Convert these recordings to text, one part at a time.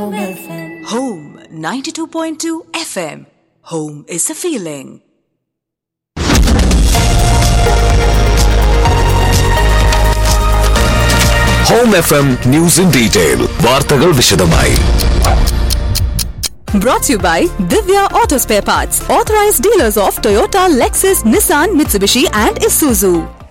Home FM. Home 92.2 FM. Home is a feeling. Home F M news in detail വാർത്തകൾ വിശദമായി Brought to you by Divya Auto Spare Parts, authorized dealers of Toyota, Lexus, Nissan, Mitsubishi, and Isuzu.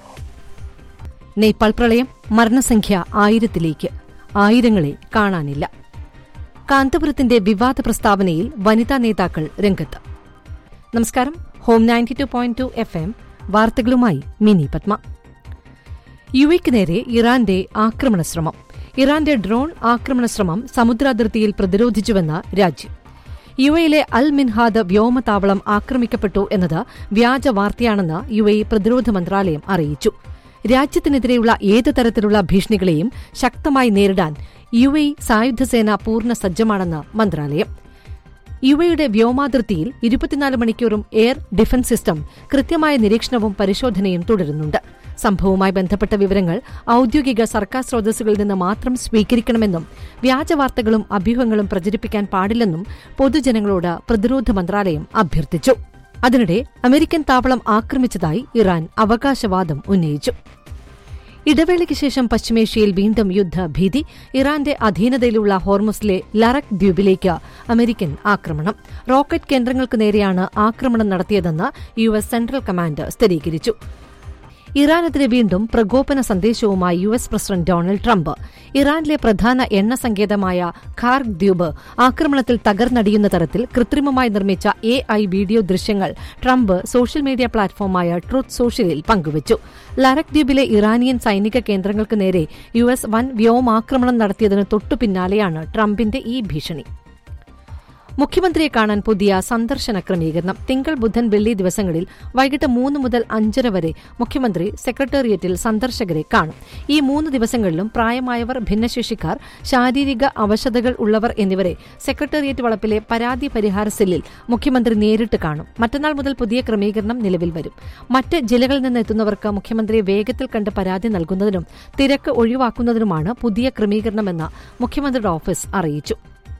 Nepal പ്രളയം മരണസംഖ്യ ആയിരത്തിലേക്ക് ആയിരങ്ങളെ കാണാനില്ല കാന്തപുരത്തിന്റെ വിവാദ പ്രസ്താവനയിൽ വനിതാ നേതാക്കൾ രംഗത്ത് നമസ്കാരം Home ninety two point two FM എം വാർത്തകളുമായി മിനി പത്മ യു എക്ക് നേരെ ഇറാന്റെ ആക്രമണ ശ്രമം ഇറാന്റെ ഡ്രോൺ ആക്രമണ ശ്രമം സമുദ്രാതിർത്തിയിൽ പ്രതിരോധിച്ചുവെന്ന് രാജ്യം യു എയിലെ അൽ മിൻഹാദ് വ്യോമതാവളം ആക്രമിക്കപ്പെട്ടു എന്നത് വ്യാജ വാർത്തയാണെന്ന് യു എ പ്രതിരോധ മന്ത്രാലയം അറിയിച്ചു രാജ്യത്തിനെതിരെയുള്ള ഏത് തരത്തിലുള്ള ഭീഷണികളെയും ശക്തമായി നേരിടാൻ യു എ സായുധസേന പൂർണ്ണ സജ്ജമാണെന്ന് മന്ത്രാലയം യു എയുടെ വ്യോമാതിർത്തിയിൽ ഇരുപത്തിനാല് മണിക്കൂറും എയർ ഡിഫൻസ് സിസ്റ്റം കൃത്യമായ നിരീക്ഷണവും പരിശോധനയും തുടരുന്നുണ്ട് സംഭവവുമായി ബന്ധപ്പെട്ട വിവരങ്ങൾ ഔദ്യോഗിക സർക്കാർ സ്രോതസ്സുകളിൽ നിന്ന് മാത്രം സ്വീകരിക്കണമെന്നും വ്യാജവാർത്തകളും അഭ്യൂഹങ്ങളും പ്രചരിപ്പിക്കാൻ പാടില്ലെന്നും പൊതുജനങ്ങളോട് പ്രതിരോധ മന്ത്രാലയം അഭ്യർത്ഥിച്ചു അതിനിടെ അമേരിക്കൻ താവളം ആക്രമിച്ചതായി ഇറാൻ അവകാശവാദം ഉന്നയിച്ചു ഇടവേളയ്ക്ക് ശേഷം പശ്ചിമേഷ്യയിൽ വീണ്ടും യുദ്ധഭീതി ഇറാന്റെ അധീനതയിലുള്ള ഹോർമുസിലെ ലറക് ദ്വീപിലേക്ക് അമേരിക്കൻ ആക്രമണം റോക്കറ്റ് കേന്ദ്രങ്ങൾക്ക് നേരെയാണ് ആക്രമണം നടത്തിയതെന്ന് യു എസ് സെൻട്രൽ കമാൻഡ് സ്ഥിരീകരിച്ചു ഇറാനെതിരെ വീണ്ടും പ്രകോപന സന്ദേശവുമായി U S president Donald Trump ഇറാനിലെ പ്രധാന എണ്ണ സങ്കേതമായ ഖാർഗ് ദ്വീപ് ആക്രമണത്തിൽ തകർന്നടിയുന്ന തരത്തിൽ കൃത്രിമമായി നിർമ്മിച്ച എ ഐ വീഡിയോ ദൃശ്യങ്ങൾ ട്രംപ് സോഷ്യൽ മീഡിയ പ്ലാറ്റ്ഫോമായ ട്രൂത്ത് സോഷ്യലിൽ പങ്കുവച്ചു ലറക് ദ്വീപിലെ ഇറാനിയൻ സൈനിക കേന്ദ്രങ്ങൾക്ക് നേരെ യു എസ് വൻ വ്യോമാക്രമണം നടത്തിയതിന് തൊട്ടു പിന്നാലെയാണ് ട്രംപിന്റെ ഈ ഭീഷണി മുഖ്യമന്ത്രിയെ കാണാൻ പുതിയ സന്ദർശന ക്രമീകരണം തിങ്കൾ ബുധൻ വെള്ളി ദിവസങ്ങളിൽ വൈകിട്ട് മൂന്ന് മുതൽ അഞ്ചര വരെ മുഖ്യമന്ത്രി സെക്രട്ടേറിയറ്റിൽ സന്ദർശകരെ കാണും ഈ മൂന്ന് ദിവസങ്ങളിലും പ്രായമായവർ ഭിന്നശേഷിക്കാർ ശാരീരിക അവശതകൾ ഉള്ളവർ എന്നിവരെ സെക്രട്ടേറിയറ്റ് വളപ്പിലെ പരാതി പരിഹാര സെല്ലിൽ മുഖ്യമന്ത്രി നേരിട്ട് കാണും മറ്റന്നാൾ മുതൽ പുതിയ ക്രമീകരണം നിലവിൽ വരും മറ്റ് ജില്ലകളിൽ നിന്ന് എത്തുന്നവർക്ക് മുഖ്യമന്ത്രിയെ വേഗത്തിൽ കണ്ട് പരാതി നൽകുന്നതിനും തിരക്ക് ഒഴിവാക്കുന്നതിനുമാണ് പുതിയ ക്രമീകരണമെന്ന് മുഖ്യമന്ത്രിയുടെ ഓഫീസ് അറിയിച്ചു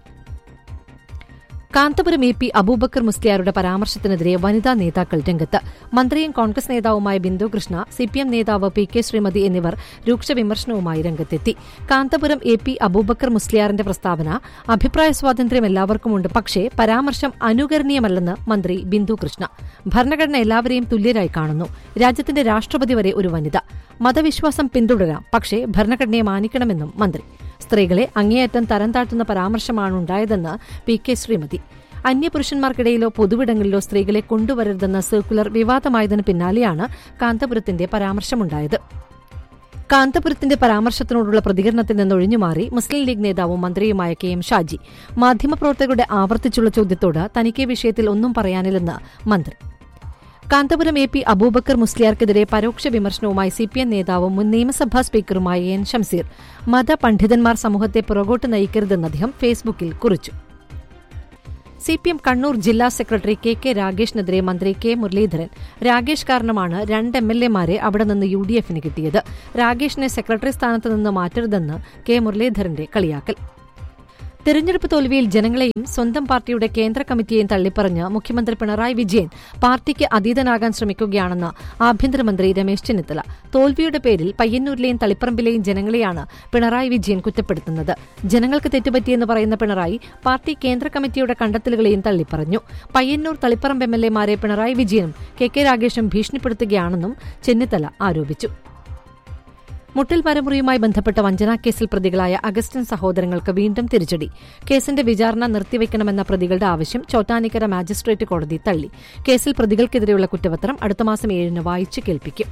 കാന്തപുരം എ പി അബൂബക്കർ മുസ്ലിയാരുടെ പരാമർശത്തിനെതിരെ വനിതാ നേതാക്കൾ രംഗത്ത് മന്ത്രിയും കോൺഗ്രസ് നേതാവുമായ ബിന്ദു കൃഷ്ണ സിപിഎം നേതാവ് പി കെ ശ്രീമതി എന്നിവർ രൂക്ഷ വിമർശനവുമായി രംഗത്തെത്തി കാന്തപുരം എ പി അബൂബക്കർ മുസ്ലിയാറിന്റെ പ്രസ്താവന അഭിപ്രായ സ്വാതന്ത്ര്യം എല്ലാവർക്കുമുണ്ട് പക്ഷേ പരാമർശം അനുകരണീയമല്ലെന്ന് മന്ത്രി ബിന്ദു കൃഷ്ണ ഭരണഘടന എല്ലാവരെയും തുല്യരായി കാണുന്നു രാജ്യത്തിന്റെ രാഷ്ട്രപതി വരെ ഒരു വനിത മതവിശ്വാസം പിന്തുടരാം പക്ഷേ ഭരണഘടനയെ മാനിക്കണമെന്നും മന്ത്രി സ്ത്രീകളെ അങ്ങേയറ്റം തരം താഴ്ത്തുന്ന പരാമർശമാണ് ഉണ്ടായതെന്ന് പി കെ ശ്രീമതി അന്യപുരുഷന്മാർക്കിടയിലോ പൊതുവിടങ്ങളിലോ സ്ത്രീകളെ കൊണ്ടുവരരുതെന്ന സർക്കുലർ വിവാദമായതിനു പിന്നാലെയാണ് കാന്തപുരത്തിന്റെ പരാമർശമുണ്ടായത് കാന്തപുരത്തിന്റെ പരാമർശത്തിനോടുള്ള പ്രതികരണത്തിൽ നിന്ന് ഒഴിഞ്ഞുമാറി മുസ്ലിം ലീഗ് നേതാവും മന്ത്രിയുമായ കെ എം ഷാജി മാധ്യമപ്രവർത്തകരുടെ ആവർത്തിച്ചുള്ള ചോദ്യത്തോട് തനിക്ക് വിഷയത്തിൽ ഒന്നും പറയാനില്ലെന്ന് മന്ത്രി കാന്തപുരം എ പി അബൂബക്കർ മുസ്ലിയാർക്കെതിരെ പരോക്ഷ വിമർശനവുമായി സിപിഎം നേതാവും മുൻ നിയമസഭാ സ്പീക്കറുമായ എൻ ഷംസീർ മതപണ്ഡിതന്മാർ സമൂഹത്തെ പുറകോട്ട് നയിക്കരുതെന്ന് അദ്ദേഹം ഫേസ്ബുക്കിൽ കുറിച്ചു സിപിഎം കണ്ണൂർ ജില്ലാ സെക്രട്ടറി കെ കെ രാഗേഷിനെതിരെ മന്ത്രി കെ മുരളീധരൻ രാഗേഷ് കാരണമാണ് രണ്ട് എം എൽ എമാരെ അവിടെ നിന്ന് യു ഡി എഫിന് കിട്ടിയത് രാഗേഷിനെ സെക്രട്ടറി സ്ഥാനത്ത് നിന്ന് മാറ്റരുതെന്ന് കെ മുരളീധരന്റെ കളിയാക്കൽ തെരഞ്ഞെടുപ്പ് തോൽവിയിൽ ജനങ്ങളെയും സ്വന്തം പാർട്ടിയുടെ കേന്ദ്ര കമ്മിറ്റിയെയും തള്ളിപ്പറഞ്ഞ് മുഖ്യമന്ത്രി പിണറായി വിജയൻ പാർട്ടിക്ക് അതീതനാകാൻ ശ്രമിക്കുകയാണെന്ന് ആഭ്യന്തരമന്ത്രി രമേശ് ചെന്നിത്തല തോൽവിയുടെ പേരിൽ പയ്യന്നൂരിലെയും തളിപ്പറമ്പിലെയും ജനങ്ങളെയാണ് പിണറായി വിജയൻ കുറ്റപ്പെടുത്തുന്നത് ജനങ്ങൾക്ക് തെറ്റുപറ്റിയെന്ന് പറയുന്ന പിണറായി പാർട്ടി കേന്ദ്ര കമ്മിറ്റിയുടെ കണ്ടെത്തലുകളെയും തള്ളിപ്പറഞ്ഞു പയ്യന്നൂർ തളിപ്പറമ്പ് എം എൽ എമാരെ പിണറായി വിജയനും കെ കെ രാഗേഷും ഭീഷണിപ്പെടുത്തുകയാണെന്നും ചെന്നിത്തല ആരോപിച്ചു മുട്ടൽ മരമുറിയുമായി ബന്ധപ്പെട്ട വഞ്ചനാക്കേസിൽ പ്രതികളായ അഗസ്റ്റിൻ സഹോദരങ്ങൾക്ക് വീണ്ടും തിരിച്ചടി കേസിന്റെ വിചാരണ നിർത്തിവെക്കണമെന്ന പ്രതികളുടെ ആവശ്യം ചോറ്റാനിക്കര മാജിസ്ട്രേറ്റ് കോടതി തള്ളി കേസിൽ പ്രതികൾക്കെതിരെയുള്ള കുറ്റപത്രം അടുത്ത മാസം ഏഴിന് വായിച്ചു കേൾപ്പിക്കും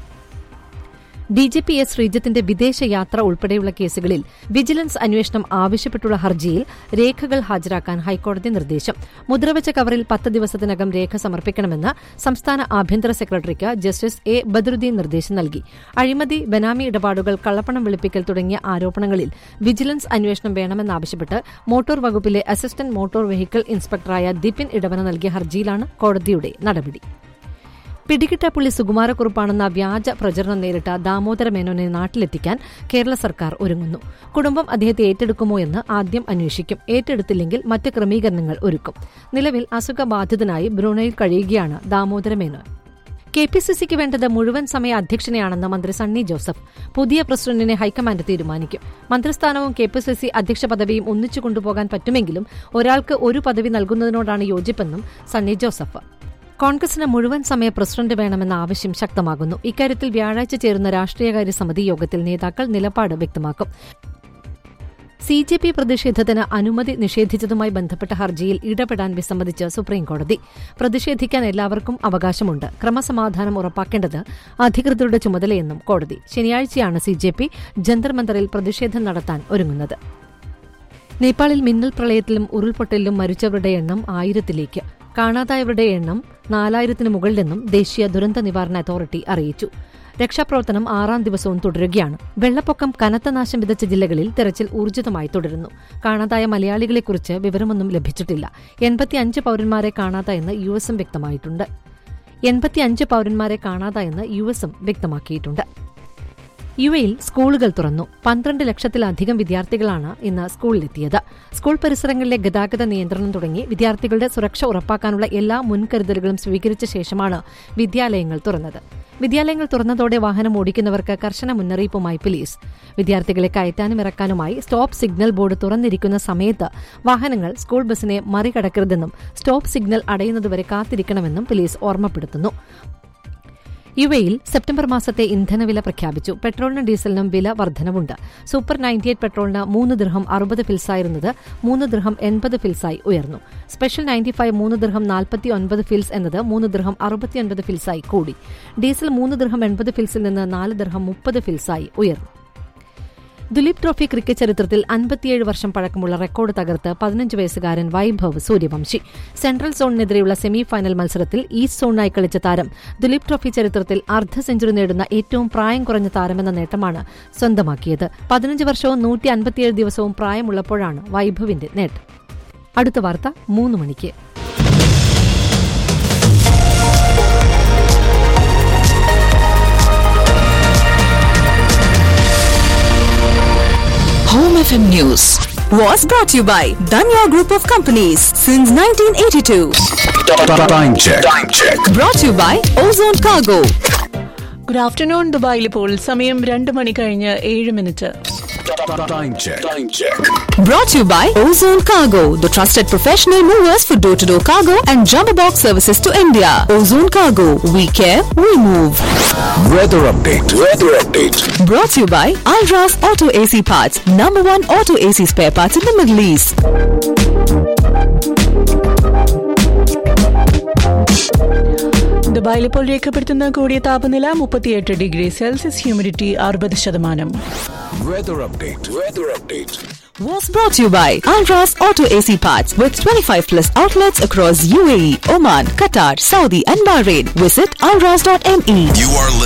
ഡി ജി പി എസ് ശ്രീജിത്തിന്റെ വിദേശയാത്ര ഉൾപ്പെടെയുള്ള കേസുകളിൽ വിജിലൻസ് അന്വേഷണം ആവശ്യപ്പെട്ടുള്ള ഹർജിയിൽ രേഖകൾ ഹാജരാക്കാൻ ഹൈക്കോടതി നിർദ്ദേശം മുദ്രവച്ച കവറിൽ പത്ത് ദിവസത്തിനകം രേഖ സമർപ്പിക്കണമെന്ന് സംസ്ഥാന ആഭ്യന്തര സെക്രട്ടറിക്ക് ജസ്റ്റിസ് എ ബദറുദ്ദീൻ നിർദ്ദേശം നൽകി അഴിമതി ബനാമി ഇടപാടുകൾ കള്ളപ്പണം വെളുപ്പിക്കൽ തുടങ്ങിയ ആരോപണങ്ങളിൽ വിജിലൻസ് അന്വേഷണം വേണമെന്നാവശ്യപ്പെട്ട് മോട്ടോർ വകുപ്പിലെ അസിസ്റ്റന്റ് മോട്ടോർ വെഹിക്കിൾ ഇൻസ്പെക്ടറായ ദിപിൻ ഇടവന നൽകിയ ഹർജിയിലാണ് കോടതിയുടെ നടപടി പിടികിട്ടാപ്പുള്ളി സുകുമാരക്കുറുപ്പാണെന്ന വ്യാജ പ്രചരണം നേരിട്ട ദാമോദര മേനോനെ നാട്ടിലെത്തിക്കാൻ കേരള സർക്കാർ ഒരുങ്ങുന്നു കുടുംബം അദ്ദേഹത്തെ ഏറ്റെടുക്കുമോ എന്ന് ആദ്യം അന്വേഷിക്കും ഏറ്റെടുത്തില്ലെങ്കിൽ മറ്റ് ക്രമീകരണങ്ങൾ ഒരുക്കും നിലവിൽ അസുഖബാധിതനായി ബ്രൂണയിൽ കഴിയുകയാണ് Damodara Menon K P C സിക്ക് വേണ്ടത് മുഴുവൻ സമയ അധ്യക്ഷനെയാണെന്ന് മന്ത്രി സണ്ണി ജോസഫ് പുതിയ പ്രസിഡന്റിനെ ഹൈക്കമാൻഡ് തീരുമാനിക്കും മന്ത്രിസ്ഥാനവും കെ പി സി സി അധ്യക്ഷ പദവിയും ഒന്നിച്ചു കൊണ്ടുപോകാൻ പറ്റുമെങ്കിലും ഒരാൾക്ക് ഒരു പദവി നൽകുന്നതിനോടാണ് യോജിപ്പെന്നും സണ്ണി ജോസഫ് കോൺഗ്രസിന് മുഴുവൻ സമയ പ്രസിഡന്റ് വേണമെന്ന ആവശ്യം ശക്തമാകുന്നു ഇക്കാര്യത്തിൽ വ്യാഴാഴ്ച ചേരുന്ന രാഷ്ട്രീയകാര്യ സമിതി യോഗത്തിൽ നേതാക്കൾ നിലപാട് വ്യക്തമാക്കും സി ജെ പി പ്രതിഷേധത്തിന് അനുമതി നിഷേധിച്ചതുമായി ബന്ധപ്പെട്ട ഹർജിയിൽ ഇടപെടാൻ വിസമ്മതിച്ച് സുപ്രീംകോടതി പ്രതിഷേധിക്കാൻ എല്ലാവർക്കും അവകാശമുണ്ട് ക്രമസമാധാനം ഉറപ്പാക്കേണ്ടത് അധികൃതരുടെ ചുമതലയെന്നും കോടതി ശനിയാഴ്ചയാണ് സി ജെ പി ജന്തർ മന്ദറിൽ പ്രതിഷേധം നടത്താൻ ഒരുങ്ങുന്നത് നേപ്പാളിൽ മിന്നൽ പ്രളയത്തിലും ഉരുൾപൊട്ടലിലും മരിച്ചവരുടെ എണ്ണം ആയിരത്തിലേക്ക് കാണാതായവരുടെ എണ്ണം നാലായിരത്തിന് മുകളിലെന്നും ദേശീയ ദുരന്ത നിവാരണ അതോറിറ്റി അറിയിച്ചു രക്ഷാപ്രവർത്തനം ആറാം ദിവസവും തുടരുകയാണ് വെള്ളപ്പൊക്കം കനത്ത നാശം വിതച്ച ജില്ലകളിൽ തെരച്ചിൽ ഊർജിതമായി തുടരുന്നു കാണാതായ മലയാളികളെക്കുറിച്ച് വിവരമൊന്നും ലഭിച്ചിട്ടില്ല എൺപത്തിയഞ്ച് പൌരന്മാരെ കാണാതായെന്ന് യു എസും വ്യക്തമായിട്ടുണ്ട് എൺപത്തിയഞ്ച് പൌരന്മാരെ കാണാതായെന്ന് യു എസും വ്യക്തമാക്കിയിട്ടുണ്ട് യു എയിൽ സ്കൂളുകൾ തുറന്നു പന്ത്രണ്ട് ലക്ഷത്തിലധികം വിദ്യാർത്ഥികളാണ് ഇന്ന് സ്കൂളിലെത്തിയത് സ്കൂൾ പരിസരങ്ങളിലെ ഗതാഗത നിയന്ത്രണം തുടങ്ങി വിദ്യാർത്ഥികളുടെ സുരക്ഷ ഉറപ്പാക്കാനുള്ള എല്ലാ മുൻകരുതലുകളും സ്വീകരിച്ച ശേഷമാണ് വിദ്യാലയങ്ങൾ തുറന്നത് വിദ്യാലയങ്ങൾ തുറന്നതോടെ വാഹനം ഓടിക്കുന്നവർക്ക് കർശന മുന്നറിയിപ്പുമായി പോലീസ് വിദ്യാർത്ഥികളെ കയറ്റാനും ഇറക്കാനുമായി സ്റ്റോപ്പ് സിഗ്നൽ ബോർഡ് തുറന്നിരിക്കുന്ന സമയത്ത് വാഹനങ്ങൾ സ്കൂൾ ബസിനെ മറികടക്കരുതെന്നും സ്റ്റോപ്പ് സിഗ്നൽ അടയുന്നതുവരെ കാത്തിരിക്കണമെന്നും പോലീസ് ഓർമ്മപ്പെടുത്തുന്നു യു എയിൽ സെപ്റ്റംബർ മാസത്തെ ഇന്ധനവില പ്രഖ്യാപിച്ചു പെട്രോളിനും ഡീസലിനും വില വർധനവുണ്ട് സൂപ്പർ നയൻറ്റി എയ്റ്റ് പെട്രോളിന് മൂന്ന് ദിർഹം അറുപത് ഫിൽസായിരുന്നത് മൂന്ന് ദിർഹം എൺപത് ഫിൽസായി ഉയർന്നു സ്പെഷ്യൽ നയൻറ്റി ഫൈവ് മൂന്ന് ദിർഹം നാൽപ്പത്തി ഒൻപത് ഫിൽസ് എന്നത് മൂന്ന് ദിർഹം അറുപത്തിയൊൻപത് ഫിൽസായി കൂടി ഡീസൽ മൂന്ന് ദിർഹം എൺപത് ഫിൽസിൽ നിന്ന് നാല് ദിർഹം മുപ്പത് ഫിൽസായി ഉയർന്നു ദുലീപ് ട്രോഫി ക്രിക്കറ്റ് ചരിത്രത്തിൽ അൻപത്തിയേഴ് വർഷം പഴക്കമുള്ള റെക്കോർഡ് തകർത്ത് പതിനഞ്ച് വയസ്സുകാരൻ വൈഭവ് സൂര്യവംശി സെൻട്രൽ സോണിനെതിരെയുള്ള സെമി ഫൈനൽ മത്സരത്തിൽ ഈസ്റ്റ് സോണിനായി കളിച്ച താരം ദുലീപ് ട്രോഫി ചരിത്രത്തിൽ അർദ്ധ സെഞ്ചുറി നേടുന്ന ഏറ്റവും പ്രായം കുറഞ്ഞ താരമെന്ന നേട്ടമാണ് സ്വന്തമാക്കിയത് പതിനഞ്ച് വർഷവും നൂറ്റി അൻപത്തിയേഴ് ദിവസവും പ്രായമുള്ളപ്പോഴാണ് വൈഭവിന്റെ നേട്ടം അടുത്ത വാർത്ത മൂന്ന് മണിക്ക് Home FM News was brought to you by Danya Group of Companies since 1982. Time check. Time check. Brought to you by Ozone Cargo. Good afternoon ദുബായിൽ ഇപ്പോൾ സമയം രണ്ട് മണി കഴിഞ്ഞ് ഏഴ് minute Time check. Time check. Brought to you by Ozone Cargo, the trusted professional movers for door to door cargo and jumbo box services to India. Ozone Cargo, we care, we move. Weather update. Weather update. Brought to you by Alras Auto AC Parts, number one auto AC spare parts in the Middle East. ദുബായിൽ ഇപ്പോൾ രേഖപ്പെടുത്തുന്ന കൂടിയ താപനില മുപ്പത്തിയെട്ട് degree Celsius humidity അറുപത് ശതമാനം Weather update. Weather update. Was brought to you by Alras Auto AC Parts with 25 plus outlets across UAE, Oman, Qatar, Saudi, and Bahrain. Visit alras.me. You are